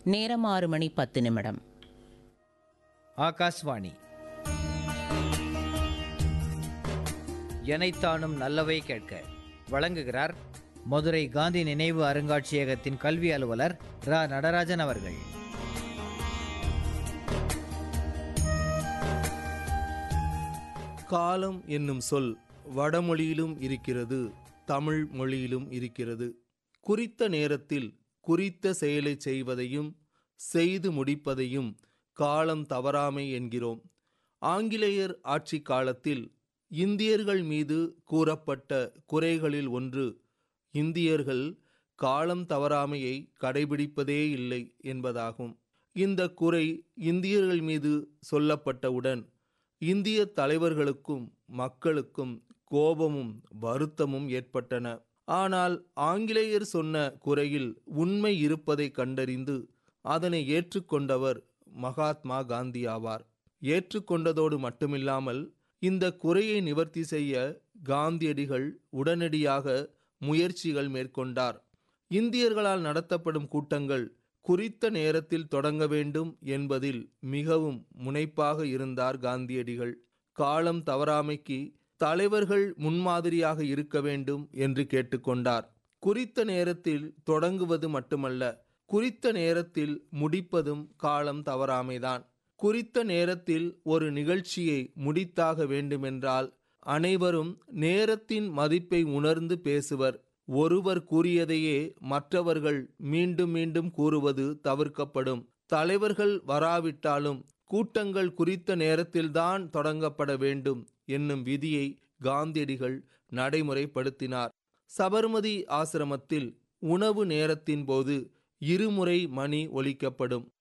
நேரம் ஆறு மணி பத்து நிமிடம் ஆகாஷ்வாணி எனைத்தானும் நல்லவை கேட்க வழங்குகிறார் மதுரை காந்தி நினைவு அருங்காட்சியகத்தின் கல்வி அலுவலர் ரா நடராஜன் அவர்கள் காலம் என்னும் சொல் வடமொழியிலும் இருக்கிறது தமிழ் மொழியிலும் இருக்கிறது குறித்த நேரத்தில் குறித்த செயலை செய்வதையும் செய்து முடிப்பதையும் காலம் தவறாமை என்கிறோம் ஆங்கிலேயர் ஆட்சி காலத்தில் இந்தியர்கள் மீது கூறப்பட்ட குறைகளில் ஒன்று இந்தியர்கள் காலம் தவறாமையை கடைபிடிப்பதே இல்லை என்பதாகும் இந்த குறை இந்தியர்கள் மீது சொல்லப்பட்டவுடன் இந்திய தலைவர்களுக்கும் மக்களுக்கும் கோபமும் வருத்தமும் ஏற்பட்டன ஆனால் ஆங்கிலேயர் சொன்ன குறையில் உண்மை இருப்பதை கண்டறிந்து அதனை ஏற்றுக்கொண்டவர் மகாத்மா காந்தி ஆவார் ஏற்றுக்கொண்டதோடு மட்டுமில்லாமல் இந்த குறையை நிவர்த்தி செய்ய காந்தியடிகள் உடனடியாக முயற்சிகள் மேற்கொண்டார் இந்தியர்களால் நடத்தப்படும் கூட்டங்கள் குறித்த நேரத்தில் தொடங்க வேண்டும் என்பதில் மிகவும் முனைப்பாக இருந்தார் காந்தியடிகள் காலம் தவறாமைக்கு தலைவர்கள் முன்மாதிரியாக இருக்க வேண்டும் என்று கேட்டுக்கொண்டார் குறித்த நேரத்தில் தொடங்குவது மட்டுமல்ல குறித்த நேரத்தில் முடிப்பதும் காலம் தவறாமைதான் குறித்த நேரத்தில் ஒரு நிகழ்ச்சியை முடித்தாக வேண்டுமென்றால் அனைவரும் நேரத்தின் மதிப்பை உணர்ந்து பேசுவர் ஒருவர் கூறியதையே மற்றவர்கள் மீண்டும் மீண்டும் கூறுவது தவிர்க்கப்படும் தலைவர்கள் வராவிட்டாலும் கூட்டங்கள் குறித்த நேரத்தில்தான் தொடங்கப்பட வேண்டும் என்னும் விதியை காந்தியடிகள் நடைமுறைப்படுத்தினார் சபர்மதி ஆசிரமத்தில் உணவு நேரத்தின் போது இருமுறை மணி ஒலிக்கப்படும்